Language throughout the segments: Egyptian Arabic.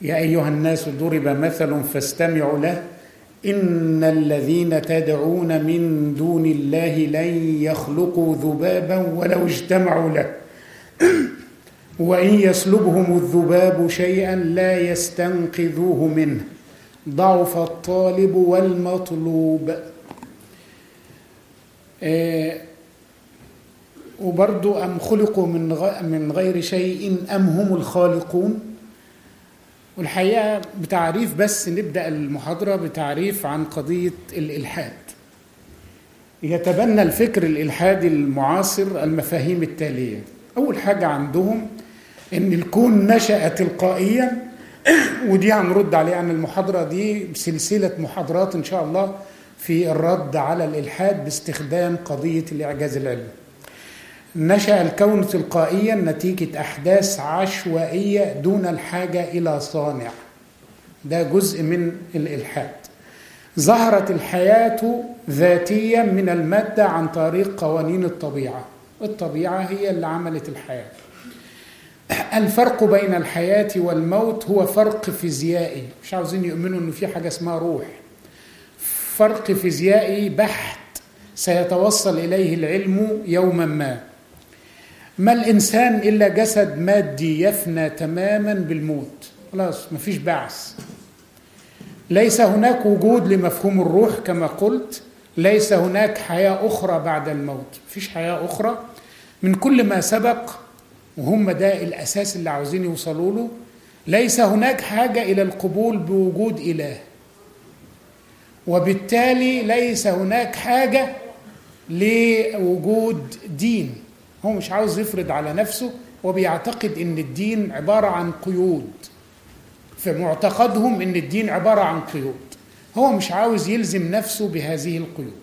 يا ايها الناس ضرب مثل فاستمعوا له ان الذين تدعون من دون الله لن يخلقوا ذبابا ولو اجتمعوا له وان يسلبهم الذباب شيئا لا يستنقذوه منه ضعف الطالب والمطلوب آه وبرضو أم خلقوا من من غير شيء أم هم الخالقون والحقيقة بتعريف بس نبدأ المحاضرة بتعريف عن قضية الإلحاد يتبنى الفكر الإلحادي المعاصر المفاهيم التالية أول حاجة عندهم إن الكون نشأ تلقائيا ودي هنرد عليها عن المحاضرة دي بسلسلة محاضرات إن شاء الله في الرد على الإلحاد باستخدام قضية الإعجاز العلمي نشأ الكون تلقائيا نتيجة أحداث عشوائية دون الحاجة إلى صانع ده جزء من الإلحاد ظهرت الحياة ذاتيا من المادة عن طريق قوانين الطبيعة الطبيعة هي اللي عملت الحياة الفرق بين الحياة والموت هو فرق فيزيائي مش عاوزين يؤمنوا انه في حاجة اسمها روح فرق فيزيائي بحت سيتوصل إليه العلم يوما ما ما الإنسان إلا جسد مادي يفنى تماما بالموت خلاص مفيش بعث ليس هناك وجود لمفهوم الروح كما قلت ليس هناك حياة أخرى بعد الموت مفيش حياة أخرى من كل ما سبق وهم ده الأساس اللي عاوزين يوصلوا له ليس هناك حاجة إلى القبول بوجود إله وبالتالي ليس هناك حاجة لوجود دين هو مش عاوز يفرض على نفسه وبيعتقد ان الدين عبارة عن قيود في معتقدهم ان الدين عبارة عن قيود هو مش عاوز يلزم نفسه بهذه القيود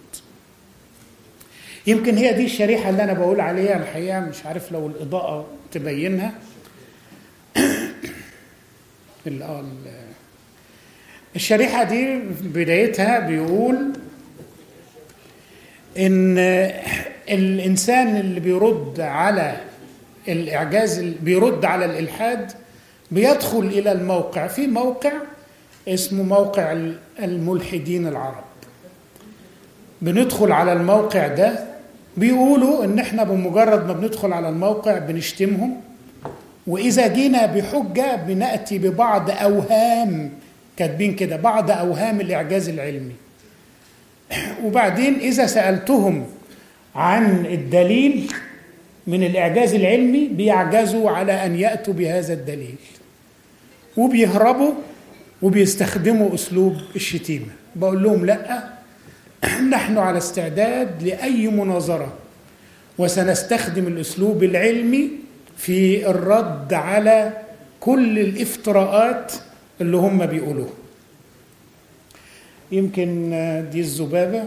يمكن هي دي الشريحة اللي أنا بقول عليها الحقيقة مش عارف لو الإضاءة تبينها الشريحة دي بدايتها بيقول إن الإنسان اللي بيرد على الإعجاز بيرد على الإلحاد بيدخل إلى الموقع في موقع اسمه موقع الملحدين العرب بندخل على الموقع ده بيقولوا ان احنا بمجرد ما بندخل على الموقع بنشتمهم واذا جينا بحجه بناتي ببعض اوهام كاتبين كده بعض اوهام الاعجاز العلمي وبعدين اذا سالتهم عن الدليل من الاعجاز العلمي بيعجزوا على ان ياتوا بهذا الدليل وبيهربوا وبيستخدموا اسلوب الشتيمه بقول لهم لا نحن على استعداد لاي مناظره وسنستخدم الاسلوب العلمي في الرد على كل الافتراءات اللي هم بيقولوها يمكن دي الذبابه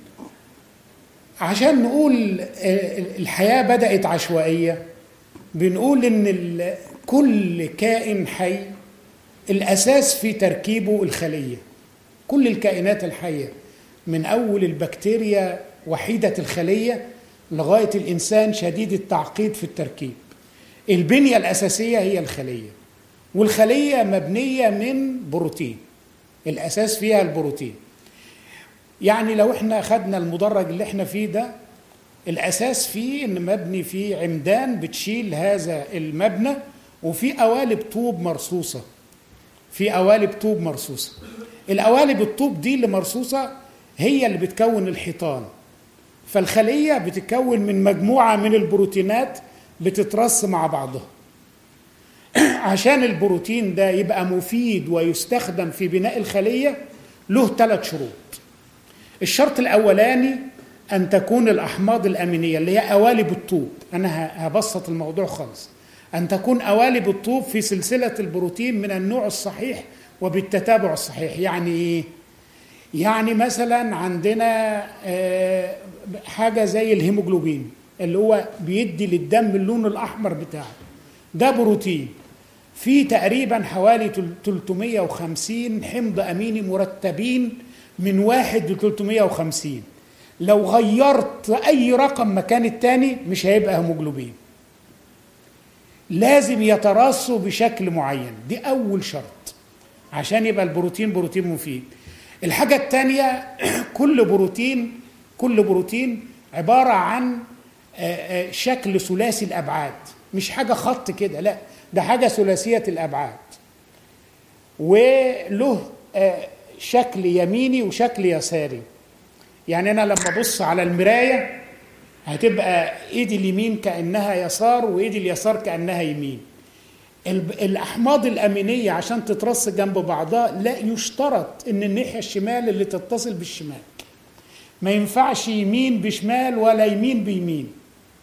عشان نقول الحياه بدات عشوائيه بنقول ان كل كائن حي الاساس في تركيبه الخليه كل الكائنات الحيه من اول البكتيريا وحيده الخليه لغايه الانسان شديد التعقيد في التركيب البنيه الاساسيه هي الخليه والخليه مبنيه من بروتين الاساس فيها البروتين يعني لو احنا اخذنا المدرج اللي احنا فيه ده الاساس فيه ان مبني فيه عمدان بتشيل هذا المبنى وفي قوالب طوب مرصوصه في قوالب طوب مرصوصه القوالب الطوب دي اللي مرصوصه هي اللي بتكون الحيطان فالخليه بتتكون من مجموعه من البروتينات بتترص مع بعضها عشان البروتين ده يبقى مفيد ويستخدم في بناء الخليه له ثلاث شروط الشرط الاولاني ان تكون الاحماض الامينيه اللي هي قوالب الطوب انا هبسط الموضوع خالص ان تكون قوالب الطوب في سلسله البروتين من النوع الصحيح وبالتتابع الصحيح يعني ايه يعني مثلا عندنا حاجه زي الهيموجلوبين اللي هو بيدي للدم اللون الاحمر بتاعه ده بروتين في تقريبا حوالي 350 حمض اميني مرتبين من واحد ل 350 لو غيرت اي رقم مكان التاني مش هيبقى هيموجلوبين لازم يتراصوا بشكل معين دي اول شرط عشان يبقى البروتين بروتين مفيد الحاجة التانية كل بروتين كل بروتين عبارة عن آه، آه، شكل ثلاثي الأبعاد مش حاجة خط كده لا ده حاجة ثلاثية الأبعاد وله آه، شكل يميني وشكل يساري يعني أنا لما أبص على المراية هتبقى إيدي اليمين كأنها يسار وإيدي اليسار كأنها يمين الب- الأحماض الأمينية عشان تترص جنب بعضها لا يشترط إن الناحية الشمال اللي تتصل بالشمال ما ينفعش يمين بشمال ولا يمين بيمين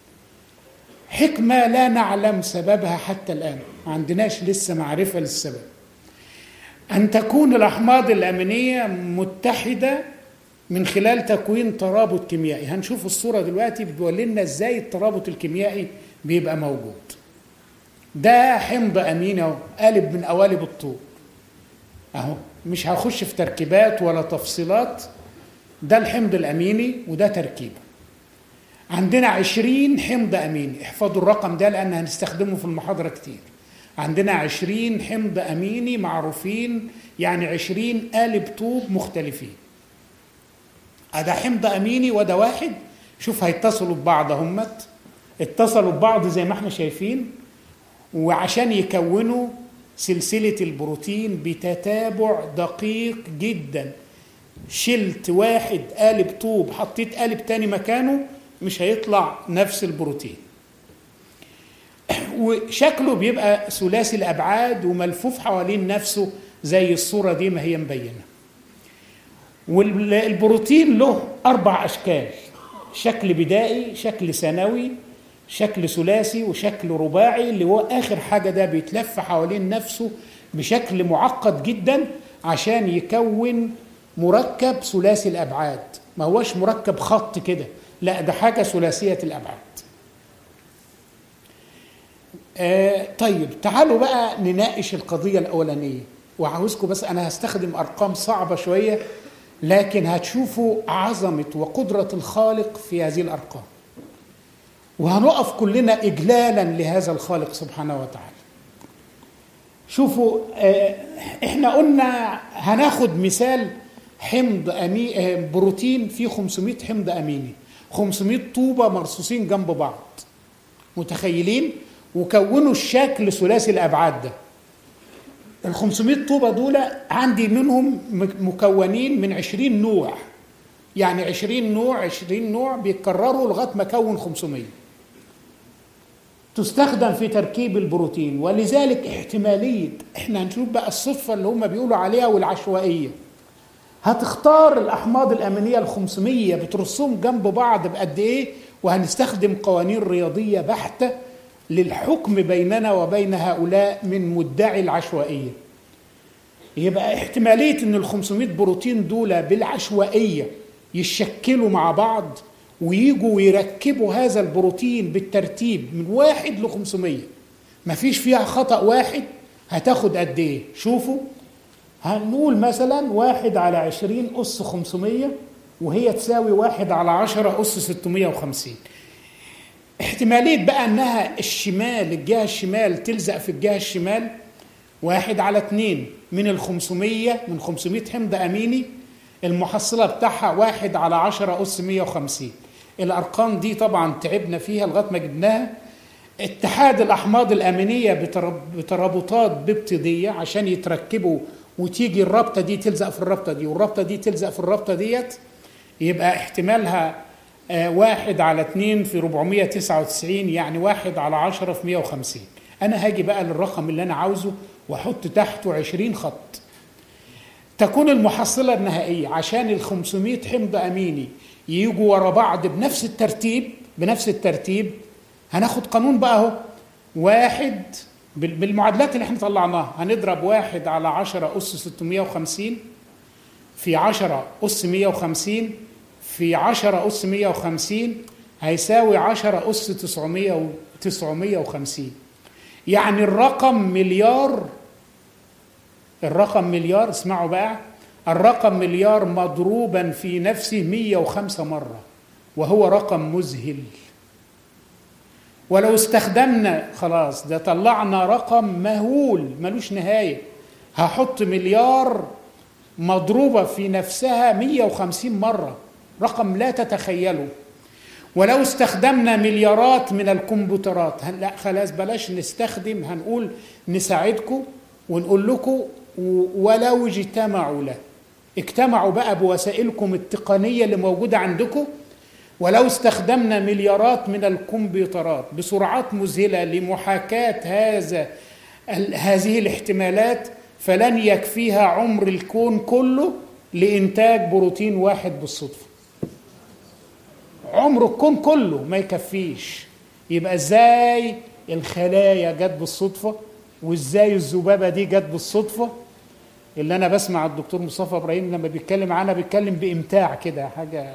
حكمة لا نعلم سببها حتى الآن ما عندناش لسه معرفة للسبب أن تكون الأحماض الأمينية متحدة من خلال تكوين ترابط كيميائي هنشوف الصورة دلوقتي بتقول لنا إزاي الترابط الكيميائي بيبقى موجود ده حمض أمين أهو قالب من قوالب الطوب أهو مش هخش في تركيبات ولا تفصيلات ده الحمض الأميني وده تركيبه عندنا عشرين حمض أميني احفظوا الرقم ده لأن هنستخدمه في المحاضرة كتير عندنا عشرين حمض أميني معروفين يعني عشرين قالب طوب مختلفين ده حمض أميني وده واحد شوف هيتصلوا ببعض همت اتصلوا ببعض زي ما احنا شايفين وعشان يكونوا سلسلة البروتين بتتابع دقيق جدا شلت واحد قالب طوب حطيت قالب تاني مكانه مش هيطلع نفس البروتين وشكله بيبقى ثلاثي الابعاد وملفوف حوالين نفسه زي الصوره دي ما هي مبينه والبروتين له اربع اشكال شكل بدائي شكل ثانوي شكل ثلاثي وشكل رباعي اللي هو اخر حاجه ده بيتلف حوالين نفسه بشكل معقد جدا عشان يكون مركب ثلاثي الابعاد ما هوش مركب خط كده لا ده حاجه ثلاثيه الابعاد آه طيب تعالوا بقى نناقش القضيه الاولانيه وعاوزكم بس انا هستخدم ارقام صعبه شويه لكن هتشوفوا عظمه وقدره الخالق في هذه الارقام وهنقف كلنا اجلالا لهذا الخالق سبحانه وتعالى شوفوا آه احنا قلنا هناخد مثال حمض أمي... آه، بروتين فيه 500 حمض اميني 500 طوبه مرصوصين جنب بعض متخيلين وكونوا الشكل ثلاثي الابعاد ده ال 500 طوبه دول عندي منهم مكونين من 20 نوع يعني 20 نوع 20 نوع بيتكرروا لغايه ما اكون 500 تستخدم في تركيب البروتين ولذلك احتماليه احنا هنشوف بقى الصدفه اللي هم بيقولوا عليها والعشوائيه هتختار الاحماض الامينيه ال 500 بترصهم جنب بعض بقد ايه وهنستخدم قوانين رياضيه بحته للحكم بيننا وبين هؤلاء من مدعي العشوائيه يبقى احتماليه ان ال 500 بروتين دول بالعشوائيه يشكلوا مع بعض ويجوا ويركبوا هذا البروتين بالترتيب من واحد ل 500 مفيش فيها خطأ واحد هتاخد قد ايه؟ شوفوا هنقول مثلا واحد على عشرين أس 500 وهي تساوي واحد على عشرة أس 650 احتمالية بقى انها الشمال الجهة الشمال تلزق في الجهة الشمال واحد على اتنين من ال 500 من 500 حمض اميني المحصلة بتاعها واحد على عشرة أس 150 الأرقام دي طبعا تعبنا فيها لغاية ما جبناها اتحاد الأحماض الأمينية بترابطات ببتيدية عشان يتركبوا وتيجي الرابطة دي تلزق في الرابطة دي والرابطة دي تلزق في الرابطة ديت يبقى احتمالها آه واحد على اتنين في 499 يعني واحد على عشرة في 150 أنا هاجي بقى للرقم اللي أنا عاوزه وأحط تحته 20 خط تكون المحصلة النهائية عشان ال 500 حمض أميني يجوا ورا بعض بنفس الترتيب بنفس الترتيب هناخد قانون بقى اهو واحد بالمعادلات اللي احنا طلعناها هنضرب واحد على عشرة أس 650 في عشرة أس 150 في عشرة أس 150 هيساوي عشرة أس 900 950 يعني الرقم مليار الرقم مليار اسمعوا بقى الرقم مليار مضروبا في نفسه 105 مرة وهو رقم مذهل ولو استخدمنا خلاص ده طلعنا رقم مهول ملوش نهاية هحط مليار مضروبة في نفسها 150 مرة رقم لا تتخيله ولو استخدمنا مليارات من الكمبيوترات لا خلاص بلاش نستخدم هنقول نساعدكم ونقول لكم ولو اجتمعوا له اجتمعوا بقى بوسائلكم التقنية اللي موجودة عندكم ولو استخدمنا مليارات من الكمبيوترات بسرعات مذهلة لمحاكاة هذا هذه الاحتمالات فلن يكفيها عمر الكون كله لإنتاج بروتين واحد بالصدفة عمر الكون كله ما يكفيش يبقى ازاي الخلايا جت بالصدفة وازاي الذبابة دي جت بالصدفة اللي انا بسمع الدكتور مصطفى ابراهيم لما بيتكلم عنها بيتكلم بامتاع كده حاجة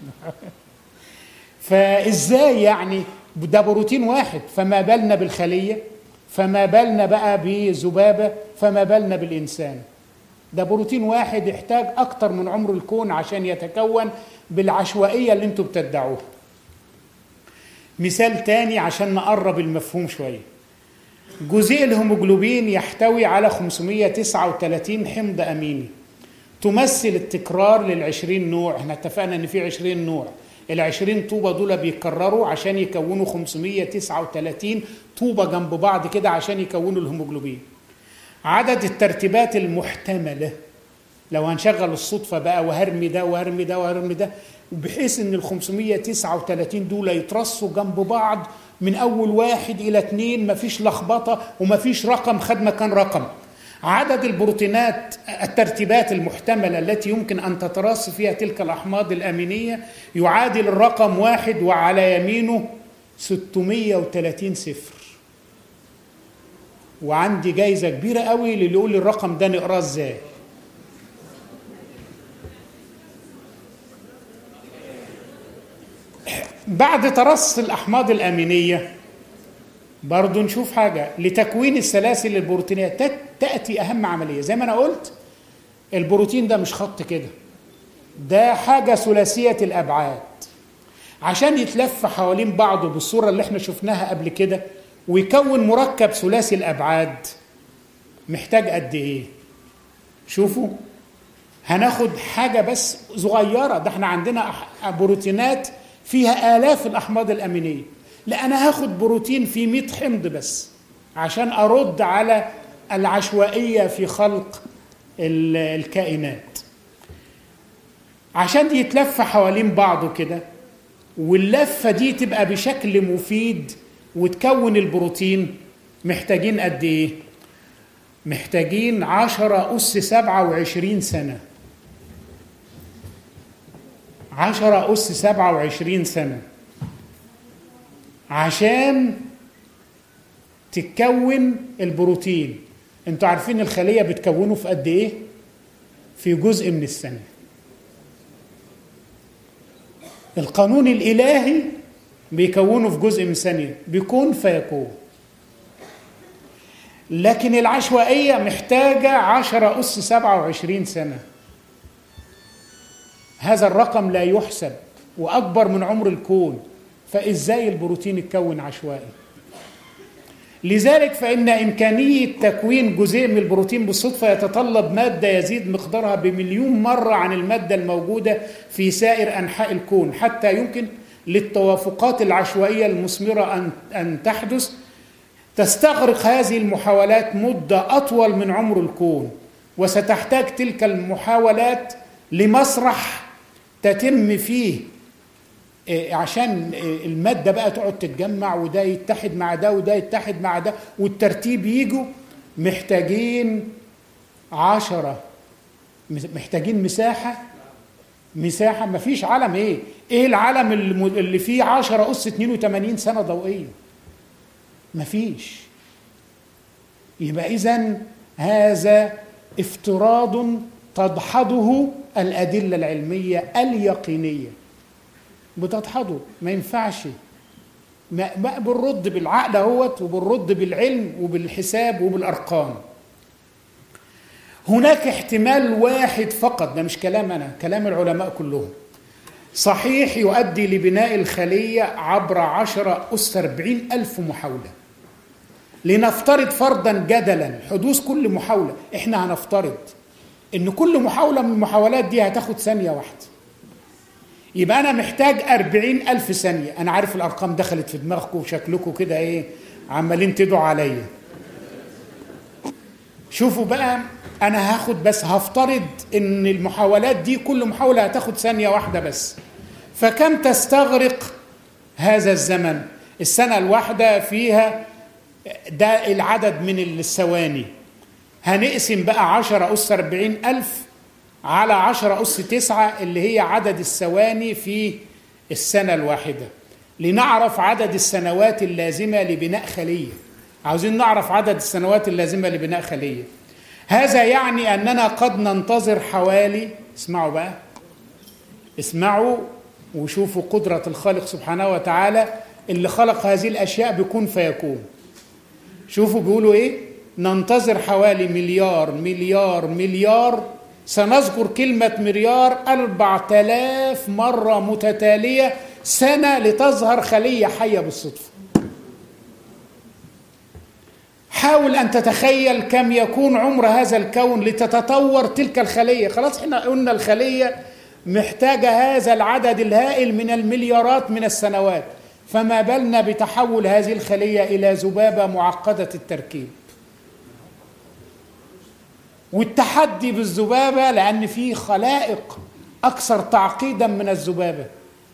فازاي يعني ده بروتين واحد فما بالنا بالخلية فما بالنا بقى بذبابة فما بالنا بالإنسان ده بروتين واحد يحتاج أكتر من عمر الكون عشان يتكون بالعشوائية اللي انتوا بتدعوها مثال تاني عشان نقرب المفهوم شوية جزيء الهيموجلوبين يحتوي على 539 حمض أميني تمثل التكرار للعشرين نوع احنا اتفقنا ان في 20 نوع العشرين طوبة دول بيكرروا عشان يكونوا 539 طوبة جنب بعض كده عشان يكونوا الهيموجلوبين عدد الترتيبات المحتملة لو هنشغل الصدفة بقى وهرمي ده وهرمي ده وهرمي ده بحيث ان ال 539 دول يترصوا جنب بعض من اول واحد الى اثنين مفيش لخبطة ومفيش رقم خد مكان رقم عدد البروتينات الترتيبات المحتملة التي يمكن أن تتراص فيها تلك الأحماض الأمينية يعادل الرقم واحد وعلى يمينه 630 صفر وعندي جايزة كبيرة قوي للي يقول لي الرقم ده نقراه ازاي بعد ترص الأحماض الأمينية برضو نشوف حاجة لتكوين السلاسل البروتينية تأتي أهم عملية زي ما أنا قلت البروتين ده مش خط كده ده حاجة ثلاثية الأبعاد عشان يتلف حوالين بعضه بالصورة اللي احنا شفناها قبل كده ويكون مركب ثلاثي الأبعاد محتاج قد إيه؟ شوفوا هناخد حاجة بس صغيرة ده احنا عندنا بروتينات فيها آلاف الأحماض الأمينية لا أنا هاخد بروتين في 100 حمض بس عشان أرد على العشوائية في خلق الكائنات عشان يتلف حوالين بعضه كده واللفة دي تبقى بشكل مفيد وتكون البروتين محتاجين قد ايه؟ محتاجين عشرة أس سبعة وعشرين سنة عشرة أس سبعة وعشرين سنة عشان تتكون البروتين انتوا عارفين الخلية بتكونه في قد ايه؟ في جزء من السنة القانون الإلهي بيكونه في جزء من ثانية بيكون فيكون لكن العشوائية محتاجة عشرة أس سبعة وعشرين سنة هذا الرقم لا يحسب وأكبر من عمر الكون فإزاي البروتين يتكون عشوائي لذلك فإن إمكانية تكوين جزيء من البروتين بالصدفة يتطلب مادة يزيد مقدارها بمليون مرة عن المادة الموجودة في سائر أنحاء الكون حتى يمكن للتوافقات العشوائية المثمرة أن أن تحدث تستغرق هذه المحاولات مدة أطول من عمر الكون وستحتاج تلك المحاولات لمسرح تتم فيه عشان المادة بقى تقعد تتجمع وده يتحد مع ده وده يتحد مع ده والترتيب يجوا محتاجين عشرة محتاجين مساحة مساحة مفيش علم ايه ايه العلم اللي فيه عشرة أس 82 سنة ضوئية مفيش يبقى إذا هذا افتراض تدحضه الأدلة العلمية اليقينية بتدحضه ما ينفعش ما بنرد بالعقل اهوت وبنرد بالعلم وبالحساب وبالارقام هناك احتمال واحد فقط ده مش كلام انا كلام العلماء كلهم صحيح يؤدي لبناء الخلية عبر عشرة أس أربعين ألف محاولة لنفترض فرضا جدلا حدوث كل محاولة احنا هنفترض ان كل محاولة من المحاولات دي هتاخد ثانية واحدة يبقى انا محتاج أربعين ألف ثانية انا عارف الارقام دخلت في دماغكم وشكلكم كده ايه عمالين تدعوا عليا شوفوا بقى انا هاخد بس هفترض ان المحاولات دي كل محاولة هتاخد ثانية واحدة بس فكم تستغرق هذا الزمن السنة الواحدة فيها ده العدد من الثواني هنقسم بقى عشرة أس أربعين ألف على عشرة أس تسعة اللي هي عدد الثواني في السنة الواحدة لنعرف عدد السنوات اللازمة لبناء خلية عاوزين نعرف عدد السنوات اللازمة لبناء خلية هذا يعني أننا قد ننتظر حوالي اسمعوا بقى اسمعوا وشوفوا قدرة الخالق سبحانه وتعالى اللي خلق هذه الأشياء بكون فيكون شوفوا بيقولوا إيه ننتظر حوالي مليار مليار مليار سنذكر كلمة مليار أربعة آلاف مرة متتالية سنة لتظهر خلية حية بالصدفة حاول أن تتخيل كم يكون عمر هذا الكون لتتطور تلك الخلية خلاص احنا قلنا الخلية محتاجة هذا العدد الهائل من المليارات من السنوات فما بالنا بتحول هذه الخلية إلى ذبابة معقدة التركيب والتحدي بالذبابة لأن في خلائق أكثر تعقيدا من الذبابة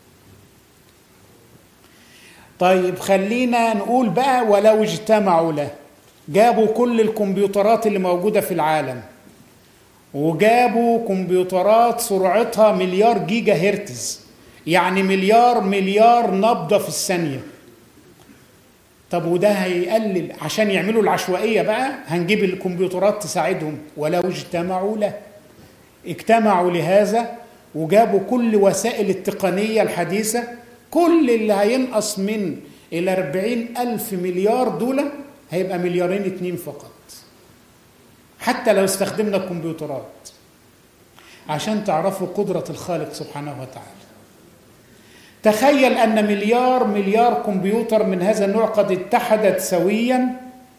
طيب خلينا نقول بقى ولو اجتمعوا له جابوا كل الكمبيوترات اللي موجودة في العالم وجابوا كمبيوترات سرعتها مليار جيجا هرتز يعني مليار مليار نبضة في الثانية طب وده هيقلل عشان يعملوا العشوائية بقى هنجيب الكمبيوترات تساعدهم ولو اجتمعوا له اجتمعوا لهذا وجابوا كل وسائل التقنية الحديثة كل اللي هينقص من إلى 40 ألف مليار دولار هيبقى مليارين اتنين فقط حتى لو استخدمنا الكمبيوترات عشان تعرفوا قدرة الخالق سبحانه وتعالى تخيل أن مليار مليار كمبيوتر من هذا النوع قد اتحدت سويا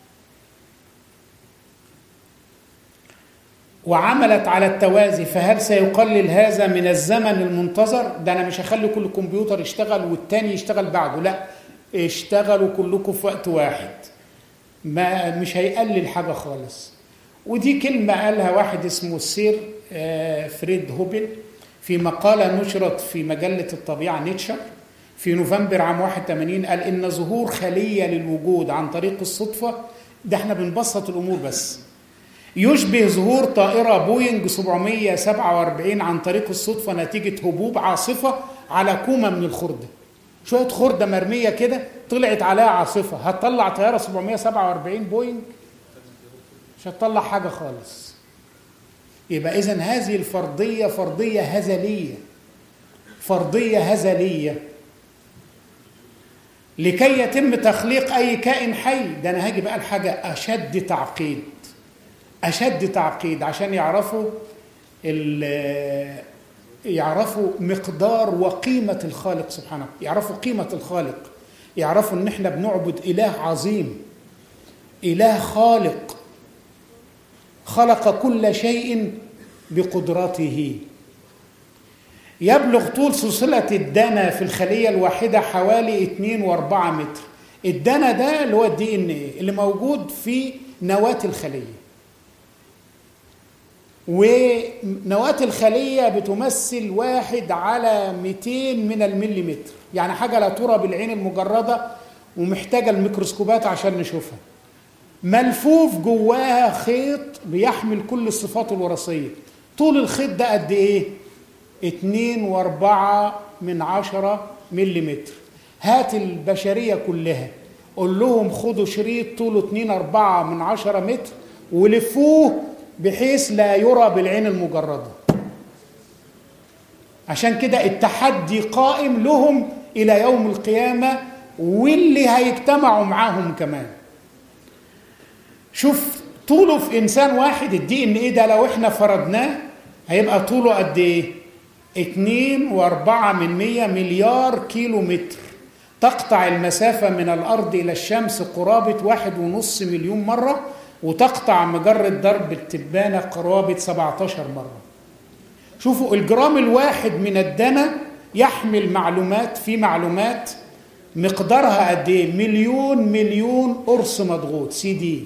وعملت على التوازي فهل سيقلل هذا من الزمن المنتظر ده أنا مش هخلي كل كمبيوتر يشتغل والتاني يشتغل بعده لا اشتغلوا كلكم في وقت واحد ما مش هيقلل حاجة خالص ودي كلمة قالها واحد اسمه السير فريد هوبل في مقالة نشرت في مجلة الطبيعة نيتشر في نوفمبر عام 81 قال إن ظهور خلية للوجود عن طريق الصدفة ده احنا بنبسط الأمور بس يشبه ظهور طائرة بوينج 747 عن طريق الصدفة نتيجة هبوب عاصفة على كومة من الخردة شوية خردة مرمية كده طلعت عليها عاصفة هتطلع طيارة 747 بوينج مش هتطلع حاجة خالص يبقى إذا هذه الفرضية فرضية هزلية فرضية هزلية لكي يتم تخليق أي كائن حي ده أنا هاجي بقى الحاجة أشد تعقيد أشد تعقيد عشان يعرفوا يعرفوا مقدار وقيمة الخالق سبحانه يعرفوا قيمة الخالق يعرفوا ان احنا بنعبد اله عظيم اله خالق خلق كل شيء بقدرته يبلغ طول سلسلة الدنا في الخلية الواحدة حوالي 2 و4 متر الدنا ده اللي هو الدي ان ايه اللي موجود في نواة الخلية ونواة الخلية بتمثل واحد على 200 من المليمتر يعني حاجة لا ترى بالعين المجردة ومحتاجة الميكروسكوبات عشان نشوفها ملفوف جواها خيط بيحمل كل الصفات الوراثية طول الخيط ده قد ايه؟ اتنين واربعة من عشرة مليمتر هات البشرية كلها قول لهم خدوا شريط طوله اتنين اربعة من عشرة متر ولفوه بحيث لا يرى بالعين المجردة عشان كده التحدي قائم لهم إلى يوم القيامة واللي هيجتمعوا معاهم كمان شوف طوله في إنسان واحد الدي إن إيه ده لو إحنا فرضناه هيبقى طوله قد إيه؟ اتنين وأربعة من مية مليار كيلو متر تقطع المسافة من الأرض إلى الشمس قرابة واحد ونص مليون مرة وتقطع مجرة درب التبانة قرابة 17 مرة شوفوا الجرام الواحد من الدنا يحمل معلومات في معلومات مقدارها قد ايه مليون مليون قرص مضغوط سي دي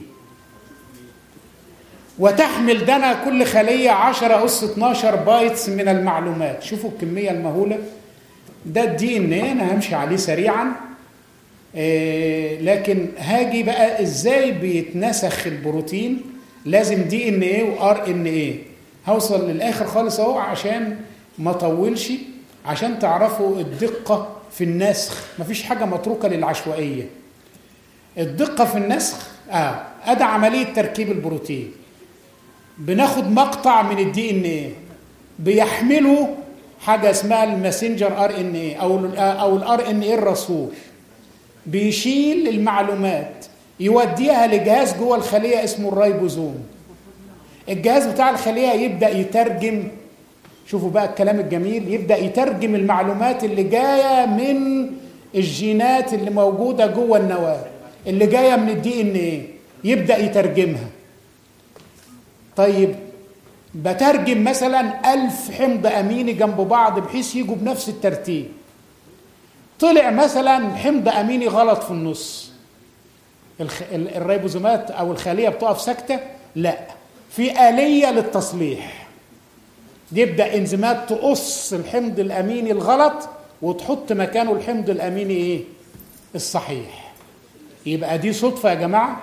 وتحمل دنا كل خلية 10 أس 12 بايتس من المعلومات شوفوا الكمية المهولة ده الدي ان ايه انا همشي عليه سريعا إيه لكن هاجي بقى ازاي بيتنسخ البروتين لازم دي ان ايه وار ان ايه هوصل للاخر خالص اهو عشان ما اطولش عشان تعرفوا الدقه في النسخ مفيش حاجه متروكه للعشوائيه الدقه في النسخ اه ادي عمليه تركيب البروتين بناخد مقطع من الدي ان ايه بيحمله حاجه اسمها الماسنجر ار ان ايه او ال او الار ان ايه الرسول بيشيل المعلومات يوديها لجهاز جوه الخليه اسمه الرايبوزوم الجهاز بتاع الخليه يبدا يترجم شوفوا بقى الكلام الجميل يبدا يترجم المعلومات اللي جايه من الجينات اللي موجوده جوه النواه اللي جايه من الدي ان ايه يبدا يترجمها طيب بترجم مثلا ألف حمض أميني جنب بعض بحيث يجوا بنفس الترتيب طلع مثلا حمض أميني غلط في النص الخ... الريبوزومات أو الخلية بتقف ساكتة لا في آلية للتصليح يبدأ إنزيمات تقص الحمض الأميني الغلط وتحط مكانه الحمض الأميني إيه الصحيح يبقى دي صدفة يا جماعة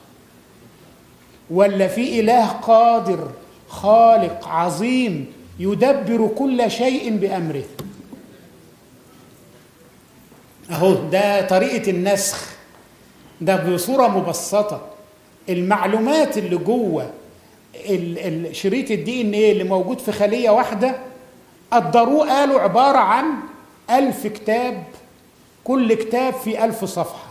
ولا في إله قادر خالق عظيم يدبر كل شيء بأمره أهو ده طريقة النسخ ده بصورة مبسطة المعلومات اللي جوه شريط الدي ان ايه اللي موجود في خلية واحدة قدروه قالوا عبارة عن ألف كتاب كل كتاب فيه ألف صفحة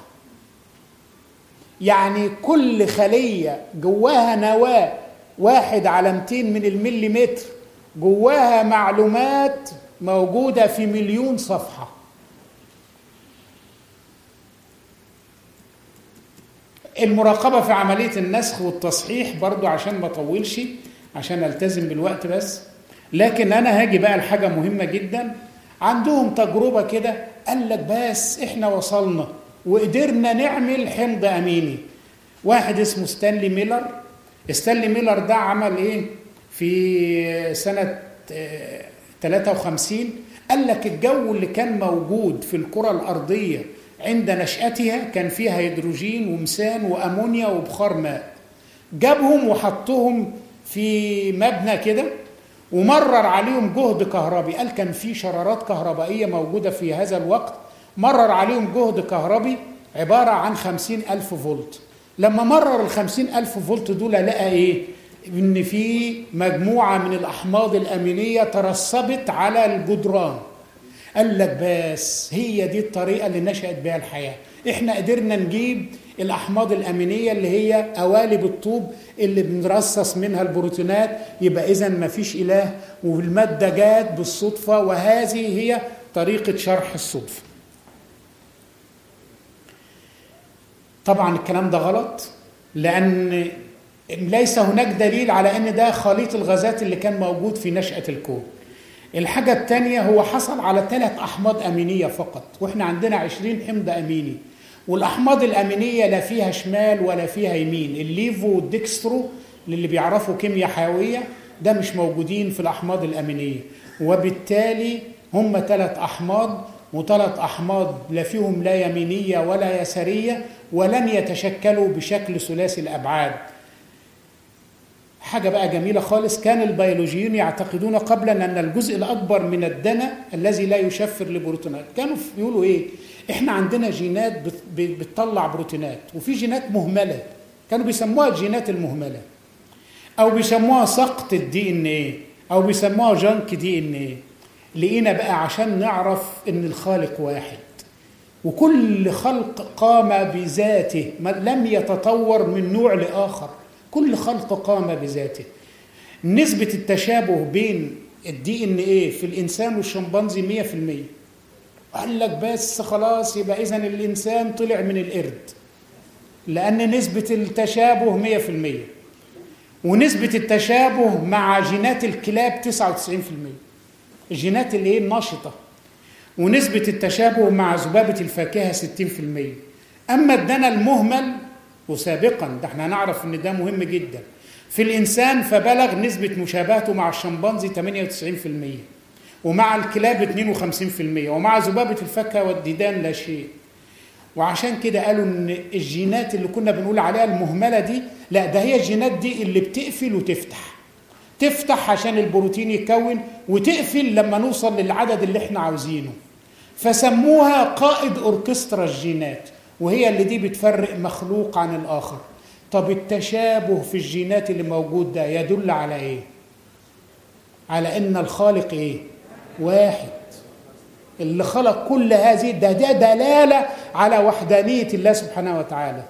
يعني كل خلية جواها نواة واحد على 200 من المليمتر جواها معلومات موجودة في مليون صفحة المراقبة في عملية النسخ والتصحيح برضو عشان ما اطولش عشان التزم بالوقت بس لكن انا هاجي بقى لحاجة مهمة جدا عندهم تجربة كده قال لك بس احنا وصلنا وقدرنا نعمل حمض اميني واحد اسمه ستانلي ميلر ستانلي ميلر ده عمل ايه في سنة 53 قال لك الجو اللي كان موجود في الكرة الأرضية عند نشأتها كان فيها هيدروجين ومسان وأمونيا وبخار ماء جابهم وحطهم في مبنى كده ومرر عليهم جهد كهربي قال كان في شرارات كهربائية موجودة في هذا الوقت مرر عليهم جهد كهربي عبارة عن خمسين ألف فولت لما مرر الخمسين ألف فولت دول لقى إيه؟ إن في مجموعة من الأحماض الأمينية ترسبت على الجدران قال لك بس هي دي الطريقة اللي نشأت بها الحياة احنا قدرنا نجيب الأحماض الأمينية اللي هي قوالب الطوب اللي بنرصص منها البروتينات يبقى إذا ما فيش إله والمادة جات بالصدفة وهذه هي طريقة شرح الصدفة طبعا الكلام ده غلط لأن ليس هناك دليل على أن ده خليط الغازات اللي كان موجود في نشأة الكون الحاجة الثانية هو حصل على ثلاث أحماض أمينية فقط وإحنا عندنا عشرين حمض أميني والأحماض الأمينية لا فيها شمال ولا فيها يمين الليفو والديكسترو للي بيعرفوا كيمياء حيوية ده مش موجودين في الأحماض الأمينية وبالتالي هم ثلاث أحماض وثلاث أحماض لا فيهم لا يمينية ولا يسارية ولن يتشكلوا بشكل ثلاثي الأبعاد حاجة بقى جميلة خالص كان البيولوجيين يعتقدون قبلا أن الجزء الأكبر من الدنا الذي لا يشفر لبروتينات كانوا يقولوا إيه إحنا عندنا جينات بتطلع بروتينات وفي جينات مهملة كانوا بيسموها الجينات المهملة أو بيسموها سقط الدي إن إيه أو بيسموها جانك دي إن إيه لقينا بقى عشان نعرف إن الخالق واحد وكل خلق قام بذاته لم يتطور من نوع لآخر كل خلق قام بذاته نسبة التشابه بين الدي ان ايه في الانسان والشمبانزي 100% قال لك بس خلاص يبقى اذا الانسان طلع من القرد لان نسبه التشابه 100% ونسبه التشابه مع جينات الكلاب 99% الجينات اللي هي النشطه ونسبه التشابه مع ذبابه الفاكهه 60% اما الدنا المهمل وسابقا ده احنا هنعرف ان ده مهم جدا في الانسان فبلغ نسبه مشابهته مع الشمبانزي 98% ومع الكلاب 52% ومع ذبابة الفاكهة والديدان لا شيء وعشان كده قالوا ان الجينات اللي كنا بنقول عليها المهملة دي لا ده هي الجينات دي اللي بتقفل وتفتح تفتح عشان البروتين يكون وتقفل لما نوصل للعدد اللي احنا عاوزينه فسموها قائد اوركسترا الجينات وهي اللي دي بتفرق مخلوق عن الاخر طب التشابه في الجينات اللي موجود ده يدل على ايه على ان الخالق ايه واحد اللي خلق كل هذه ده ده دلاله على وحدانيه الله سبحانه وتعالى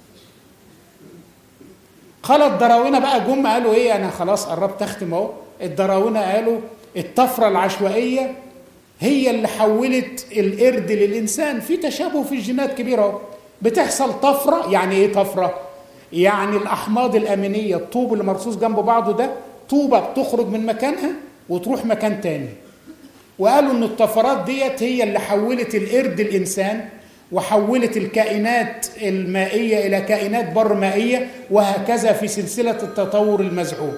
قال الدراوينه بقى جم قالوا ايه انا خلاص قربت اختم اهو الدراوينه قالوا الطفره العشوائيه هي اللي حولت القرد للانسان في تشابه في الجينات كبيره اهو بتحصل طفره يعني ايه طفره يعني الاحماض الامينيه الطوب اللي مرصوص جنب بعضه ده طوبه بتخرج من مكانها وتروح مكان تاني وقالوا ان الطفرات ديت هي اللي حولت القرد الانسان وحولت الكائنات المائيه الى كائنات بر مائيه وهكذا في سلسله التطور المزعوم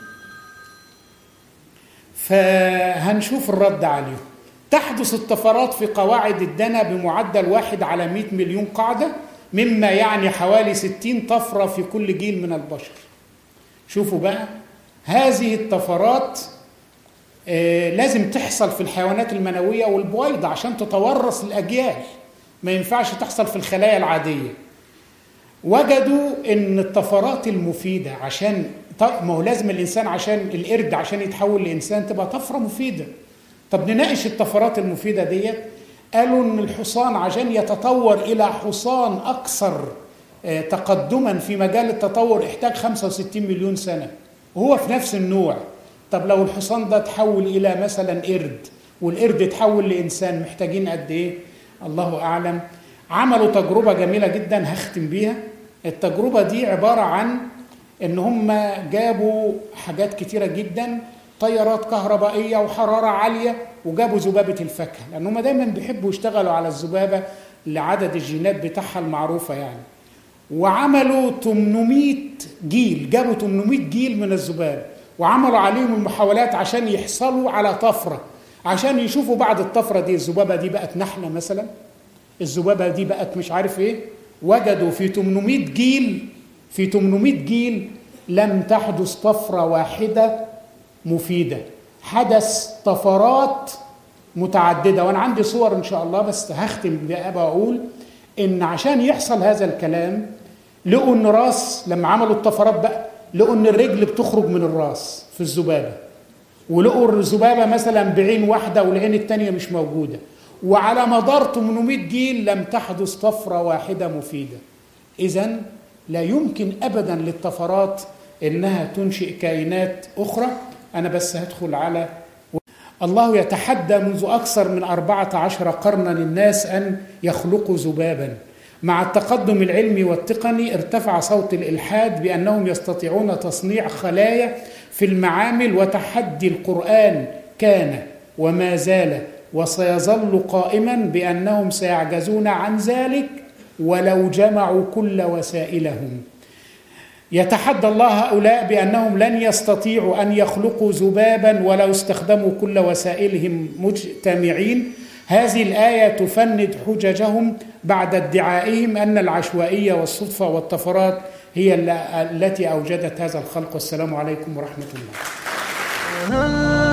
فهنشوف الرد عليه تحدث الطفرات في قواعد الدنا بمعدل واحد على 100 مليون قاعدة مما يعني حوالي 60 طفرة في كل جيل من البشر شوفوا بقى هذه الطفرات آه لازم تحصل في الحيوانات المنوية والبويضة عشان تتورث الأجيال ما ينفعش تحصل في الخلايا العادية وجدوا ان الطفرات المفيدة عشان ما هو لازم الإنسان عشان القرد عشان يتحول لإنسان تبقى طفرة مفيدة طب نناقش الطفرات المفيدة ديت قالوا ان الحصان عشان يتطور الى حصان اكثر تقدما في مجال التطور احتاج 65 مليون سنه وهو في نفس النوع طب لو الحصان ده تحول الى مثلا قرد والقرد تحول لانسان محتاجين قد ايه الله اعلم عملوا تجربه جميله جدا هختم بيها التجربه دي عباره عن ان هم جابوا حاجات كتيره جدا طيارات كهربائيه وحراره عاليه وجابوا ذبابه الفاكهه لان هم دايما بيحبوا يشتغلوا على الذبابه لعدد الجينات بتاعها المعروفه يعني وعملوا 800 جيل جابوا 800 جيل من الذباب وعملوا عليهم المحاولات عشان يحصلوا على طفره عشان يشوفوا بعد الطفره دي الذبابه دي بقت نحله مثلا الذبابه دي بقت مش عارف ايه وجدوا في 800 جيل في 800 جيل لم تحدث طفره واحده مفيده حدث طفرات متعدده وانا عندي صور ان شاء الله بس هختم بقى بقول ان عشان يحصل هذا الكلام لقوا ان راس لما عملوا الطفرات بقى لقوا ان الرجل بتخرج من الراس في الذبابه ولقوا الذبابه مثلا بعين واحده والعين الثانيه مش موجوده وعلى مدار 800 جيل لم تحدث طفره واحده مفيده اذا لا يمكن ابدا للطفرات انها تنشئ كائنات اخرى أنا بس هدخل على الله يتحدى منذ أكثر من أربعة عشر قرنا للناس أن يخلقوا ذبابا مع التقدم العلمي والتقني ارتفع صوت الإلحاد بأنهم يستطيعون تصنيع خلايا في المعامل وتحدي القرآن كان وما زال وسيظل قائما بأنهم سيعجزون عن ذلك ولو جمعوا كل وسائلهم يتحدى الله هؤلاء بانهم لن يستطيعوا ان يخلقوا ذبابا ولو استخدموا كل وسائلهم مجتمعين هذه الايه تفند حججهم بعد ادعائهم ان العشوائيه والصدفه والطفرات هي التي اوجدت هذا الخلق والسلام عليكم ورحمه الله